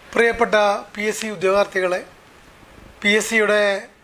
പ്രിയപ്പെട്ട P S C ഉദ്യോഗാർത്ഥികളെ P S സിയുടെ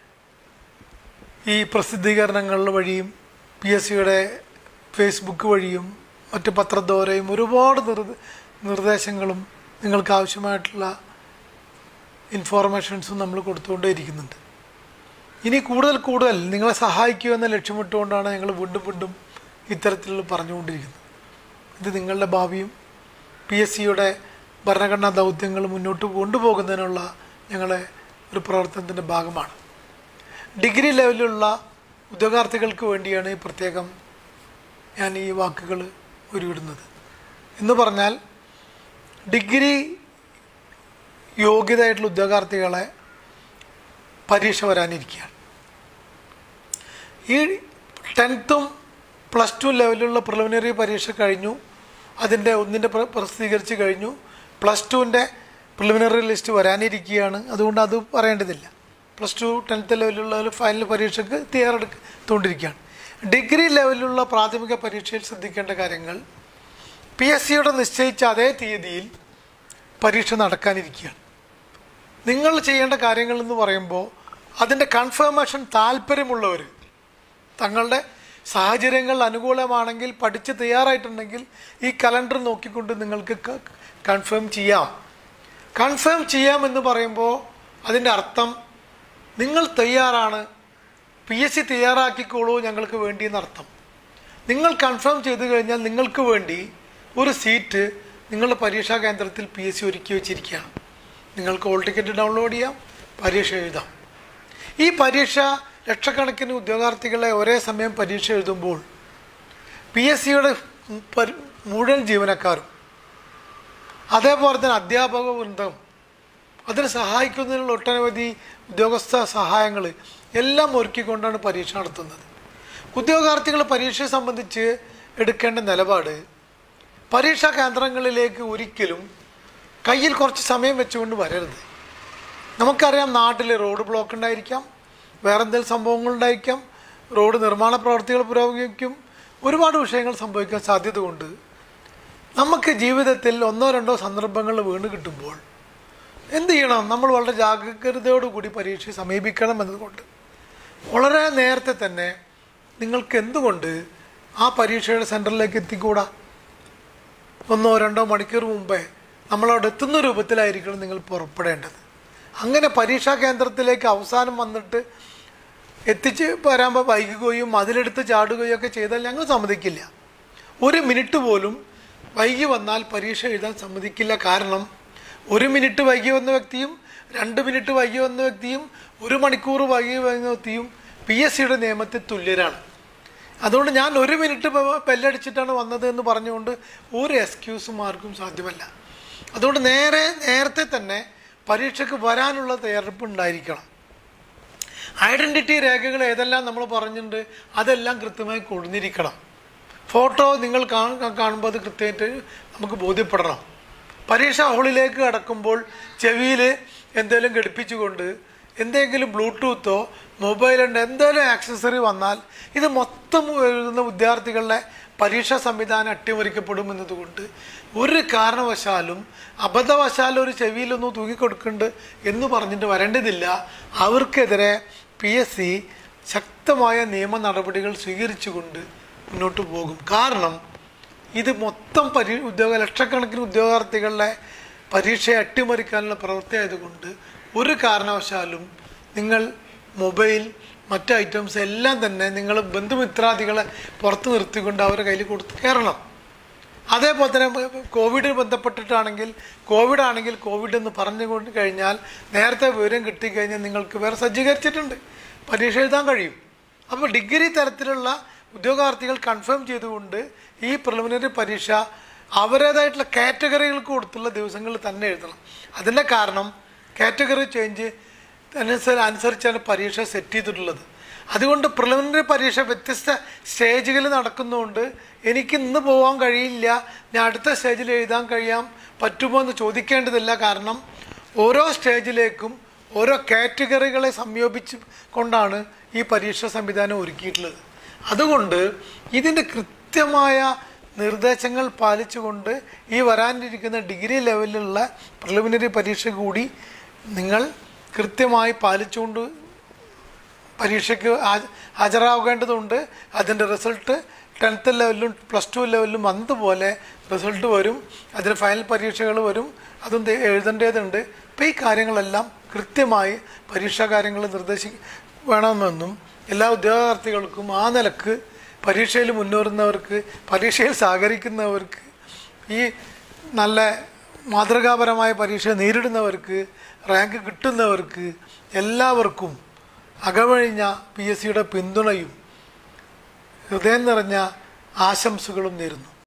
ഈ പ്രസിദ്ധീകരണങ്ങൾ വഴിയും പി എസ് സിയുടെ ഫേസ്ബുക്ക് വഴിയും മറ്റ് പത്രദ്വാരയും ഒരുപാട് നിർ നിർദ്ദേശങ്ങളും നിങ്ങൾക്ക് ആവശ്യമായിട്ടുള്ള ഇൻഫോർമേഷൻസും നമ്മൾ കൊടുത്തുകൊണ്ടേയിരിക്കുന്നുണ്ട് ഇനി കൂടുതൽ കൂടുതൽ നിങ്ങളെ സഹായിക്കുക എന്ന ലക്ഷ്യമിട്ടുകൊണ്ടാണ് ഞങ്ങൾ വീണ്ടും വീണ്ടും ഇത്തരത്തിലുള്ള പറഞ്ഞുകൊണ്ടിരിക്കുന്നത് ഇത് നിങ്ങളുടെ ഭാവിയും പി എസ് സിയുടെ ഭരണഘടനാ ദൗത്യങ്ങൾ മുന്നോട്ട് കൊണ്ടുപോകുന്നതിനുള്ള ഞങ്ങളെ ഒരു പ്രവർത്തനത്തിൻ്റെ ഭാഗമാണ് ഡിഗ്രി ലെവലിലുള്ള ഉദ്യോഗാർത്ഥികൾക്ക് വേണ്ടിയാണ് ഈ പ്രത്യേകം ഞാൻ ഈ വാക്കുകൾ ഉരുവിടുന്നത് എന്ന് പറഞ്ഞാൽ ഡിഗ്രി യോഗ്യതയായിട്ടുള്ള ഉദ്യോഗാർത്ഥികളെ പരീക്ഷ വരാനിരിക്കുകയാണ് ഈ ടെൻത്തും പ്ലസ് ടു ലെവലിലുള്ള പ്രിലിമിനറി പരീക്ഷ കഴിഞ്ഞു അതിൻ്റെ ഒന്നിൻ്റെ പ്ര- പ്രസിദ്ധീകരിച്ച് കഴിഞ്ഞു പ്ലസ് ടുവിൻ്റെ പ്രിലിമിനറി ലിസ്റ്റ് വരാനിരിക്കുകയാണ് അതുകൊണ്ട് അത് പറയേണ്ടതില്ല പ്ലസ് ടു ടെൻത്ത് ലെവലിലുള്ള ഒരു ഫൈനൽ പരീക്ഷയ്ക്ക് തയ്യാറെടുത്തുകൊണ്ടിരിക്കുകയാണ് ഡിഗ്രി ലെവലിലുള്ള പ്രാഥമിക പരീക്ഷയിൽ ശ്രദ്ധിക്കേണ്ട കാര്യങ്ങൾ പി എസ് സിയുടെ നിശ്ചയിച്ച അതേ തീയതിയിൽ പരീക്ഷ നടക്കാനിരിക്കുകയാണ് നിങ്ങൾ ചെയ്യേണ്ട കാര്യങ്ങൾ എന്ന് പറയുമ്പോൾ അതിൻ്റെ കൺഫർമേഷൻ താല്പര്യമുള്ളവർ തങ്ങളുടെ സാഹചര്യങ്ങൾ അനുകൂലമാണെങ്കിൽ പഠിച്ച് തയ്യാറായിട്ടുണ്ടെങ്കിൽ ഈ കലണ്ടർ നോക്കിക്കൊണ്ട് നിങ്ങൾക്ക് ക- കൺഫേം ചെയ്യാം കൺഫേം ചെയ്യാം എന്ന് പറയുമ്പോൾ അതിൻ്റെ അർത്ഥം നിങ്ങൾ തയ്യാറാണ് പി എസ് സി തയ്യാറാക്കിക്കോളൂ ഞങ്ങൾക്ക് വേണ്ടി എന്നർത്ഥം നിങ്ങൾ കൺഫേം ചെയ്തു കഴിഞ്ഞാൽ നിങ്ങൾക്ക് വേണ്ടി ഒരു സീറ്റ് നിങ്ങളുടെ പരീക്ഷാ കേന്ദ്രത്തിൽ പി എസ് സി ഒരുക്കി വെച്ചിരിക്കുകയാണ് നിങ്ങൾക്ക് ഹോൾ ടിക്കറ്റ് ഡൗൺലോഡ് ചെയ്യാം പരീക്ഷ എഴുതാം ഈ പരീക്ഷ ലക്ഷക്കണക്കിന് ഉദ്യോഗാർത്ഥികളെ ഒരേ സമയം പരീക്ഷ എഴുതുമ്പോൾ പി എസ് സിയുടെ മുഴുവൻ ജീവനക്കാരും അതേപോലെ തന്നെ അധ്യാപക വൃന്ദം അതിന് സഹായിക്കുന്നതിനുള്ള ഒട്ടനവധി ഉദ്യോഗസ്ഥ സഹായങ്ങൾ എല്ലാം ഒരുക്കിക്കൊണ്ടാണ് പരീക്ഷ നടത്തുന്നത് ഉദ്യോഗാർത്ഥികൾ പരീക്ഷയെ സംബന്ധിച്ച് എടുക്കേണ്ട നിലപാട് പരീക്ഷാ കേന്ദ്രങ്ങളിലേക്ക് ഒരിക്കലും കയ്യിൽ കുറച്ച് സമയം വെച്ചുകൊണ്ട് വരരുത് നമുക്കറിയാം നാട്ടിൽ റോഡ് ബ്ലോക്ക് ഉണ്ടായിരിക്കാം വേറെ എന്തെങ്കിലും സംഭവങ്ങളുണ്ടായിരിക്കാം റോഡ് നിർമ്മാണ പ്രവർത്തികൾ പുരോഗമിക്കും ഒരുപാട് വിഷയങ്ങൾ സംഭവിക്കാൻ സാധ്യത കൊണ്ട് നമുക്ക് ജീവിതത്തിൽ ഒന്നോ രണ്ടോ സന്ദർഭങ്ങൾ വീണ് കിട്ടുമ്പോൾ എന്ത് ചെയ്യണം നമ്മൾ വളരെ ജാഗ്രതയോടുകൂടി പരീക്ഷയെ സമീപിക്കണം എന്നതുകൊണ്ട് വളരെ നേരത്തെ തന്നെ നിങ്ങൾക്ക് എന്തുകൊണ്ട് ആ പരീക്ഷയുടെ സെൻറ്ററിലേക്ക് എത്തിക്കൂടാ ഒന്നോ രണ്ടോ മണിക്കൂർ മുമ്പേ നമ്മളവിടെ എത്തുന്ന രൂപത്തിലായിരിക്കണം നിങ്ങൾ പുറപ്പെടേണ്ടത് അങ്ങനെ പരീക്ഷാ കേന്ദ്രത്തിലേക്ക് അവസാനം വന്നിട്ട് എത്തിച്ച് വരാമ്പോൾ വൈകുകയും അതിലെടുത്ത് ചാടുകയും ഒക്കെ ചെയ്താൽ ഞങ്ങൾ സമ്മതിക്കില്ല ഒരു മിനിറ്റ് പോലും വൈകി വന്നാൽ പരീക്ഷ എഴുതാൻ സമ്മതിക്കില്ല കാരണം ഒരു മിനിറ്റ് വൈകി വന്ന വ്യക്തിയും രണ്ട് മിനിറ്റ് വൈകി വന്ന വ്യക്തിയും ഒരു മണിക്കൂർ വൈകി വന്ന വ്യക്തിയും പി എസ് സിയുടെ നിയമത്തിൽ തുല്യരാണ് അതുകൊണ്ട് ഞാൻ ഒരു മിനിറ്റ് പ- ബെല്ലടിച്ചിട്ടാണ് വന്നത് എന്ന് പറഞ്ഞുകൊണ്ട് ഒരു എക്സ്ക്യൂസും ആർക്കും സാധ്യമല്ല അതുകൊണ്ട് നേരെ നേരത്തെ തന്നെ പരീക്ഷയ്ക്ക് വരാനുള്ള തയ്യാറെടുപ്പ് ഉണ്ടായിരിക്കണം ഐഡൻറ്റിറ്റി രേഖകൾ ഏതെല്ലാം നമ്മൾ പറഞ്ഞിട്ടുണ്ട് അതെല്ലാം കൃത്യമായി കൊടുന്നിരിക്കണം ഫോട്ടോ നിങ്ങൾ കാ- കാണുമ്പോൾ അത് കൃത്യമായിട്ട് നമുക്ക് ബോധ്യപ്പെടണം പരീക്ഷാ ഹാളിലേക്ക് കടക്കുമ്പോൾ ചെവിയിൽ എന്തെങ്കിലും ഘടിപ്പിച്ചുകൊണ്ട് എന്തെങ്കിലും ബ്ലൂടൂത്തോ മൊബൈലുണ്ട് എന്തെങ്കിലും ആക്സസറി വന്നാൽ ഇത് മൊത്തം എഴുതുന്ന വിദ്യാർത്ഥികളുടെ പരീക്ഷാ സംവിധാനം അട്ടിമറിക്കപ്പെടും എന്നതുകൊണ്ട് ഒരു കാരണവശാലും അബദ്ധവശാലും ഒരു ചെവിയിലൊന്നും തൂക്കിക്കൊടുക്കുന്നുണ്ട് എന്ന് പറഞ്ഞിട്ട് വരേണ്ടതില്ല അവർക്കെതിരെ പി എസ് സി ശക്തമായ നിയമ നടപടികൾ സ്വീകരിച്ചുകൊണ്ട് മുന്നോട്ട് പോകും കാരണം ഇത് മൊത്തം പരീ ഉദ്യോഗ ലക്ഷക്കണക്കിന് ഉദ്യോഗാർത്ഥികളുടെ പരീക്ഷയെ അട്ടിമറിക്കാനുള്ള പ്രവൃത്തി ആയതുകൊണ്ട് ഒരു കാരണവശാലും നിങ്ങൾ മൊബൈൽ മറ്റ് ഐറ്റംസ് എല്ലാം തന്നെ നിങ്ങൾ ബന്ധുമിത്രാദികളെ പുറത്ത് നിർത്തിക്കൊണ്ട് അവരുടെ കയ്യിൽ കൊടുത്ത് കയറണം അതേപോലെ തന്നെ കോവിഡിന് ബന്ധപ്പെട്ടിട്ടാണെങ്കിൽ കോവിഡ് ആണെങ്കിൽ കോവിഡ് എന്ന് പറഞ്ഞുകൊണ്ട് കഴിഞ്ഞാൽ നേരത്തെ വിവരം കിട്ടിക്കഴിഞ്ഞാൽ നിങ്ങൾക്ക് വേറെ സജ്ജീകരിച്ചിട്ടുണ്ട് പരീക്ഷ എഴുതാൻ കഴിയും അപ്പോൾ ഡിഗ്രി തരത്തിലുള്ള ഉദ്യോഗാർത്ഥികൾ കൺഫേം ചെയ്തുകൊണ്ട് ഈ പ്രിലിമിനറി പരീക്ഷ അവരുടേതായിട്ടുള്ള കാറ്റഗറികൾക്ക് കൊടുത്തുള്ള ദിവസങ്ങളിൽ തന്നെ എഴുതണം അതിൻ്റെ കാരണം കാറ്റഗറി ചേഞ്ച് അനുസരിച്ച് അനുസരിച്ചാണ് പരീക്ഷ സെറ്റ് ചെയ്തിട്ടുള്ളത് അതുകൊണ്ട് പ്രിലിമിനറി പരീക്ഷ വ്യത്യസ്ത സ്റ്റേജുകളിൽ നടക്കുന്നതുകൊണ്ട് എനിക്ക് ഇന്ന് പോകാൻ കഴിയില്ല ഞാൻ അടുത്ത സ്റ്റേജിൽ എഴുതാൻ കഴിയാം പറ്റുമോ എന്ന് ചോദിക്കേണ്ടതില്ല കാരണം ഓരോ സ്റ്റേജിലേക്കും ഓരോ കാറ്റഗറികളെ സംയോജിച്ച് കൊണ്ടാണ് ഈ പരീക്ഷാ സംവിധാനം ഒരുക്കിയിട്ടുള്ളത് അതുകൊണ്ട് ഇതിൻ്റെ കൃത്യമായ നിർദ്ദേശങ്ങൾ പാലിച്ചുകൊണ്ട് ഈ വരാനിരിക്കുന്ന ഡിഗ്രി ലെവലിലുള്ള പ്രിലിമിനറി പരീക്ഷ കൂടി നിങ്ങൾ കൃത്യമായി പാലിച്ചുകൊണ്ട് പരീക്ഷയ്ക്ക് ഹാജ- ഹാജരാകേണ്ടതുണ്ട് അതിൻ്റെ റിസൾട്ട് ടെൻത്ത് ലെവലിലും പ്ലസ് ടു ലെവലിലും വന്നതുപോലെ റിസൾട്ട് വരും അതിന് ഫൈനൽ പരീക്ഷകൾ വരും അതും ദേ- എഴുതേണ്ടതുണ്ട് അപ്പോൾ ഈ കാര്യങ്ങളെല്ലാം കൃത്യമായി പരീക്ഷാ കാര്യങ്ങൾ നിർദ്ദേശി വേണമെന്നും എല്ലാ ഉദ്യോഗാർത്ഥികൾക്കും ആ നിലക്ക് പരീക്ഷയിൽ മുന്നേറുന്നവർക്ക് പരീക്ഷയിൽ സഹകരിക്കുന്നവർക്ക് ഈ നല്ല മാതൃകാപരമായ പരീക്ഷ നേരിടുന്നവർക്ക് റാങ്ക് കിട്ടുന്നവർക്ക് എല്ലാവർക്കും അകവഴിഞ്ഞ പി എസ് സിയുടെ പിന്തുണയും ഹൃദയം നിറഞ്ഞ ആശംസകളും നേരുന്നു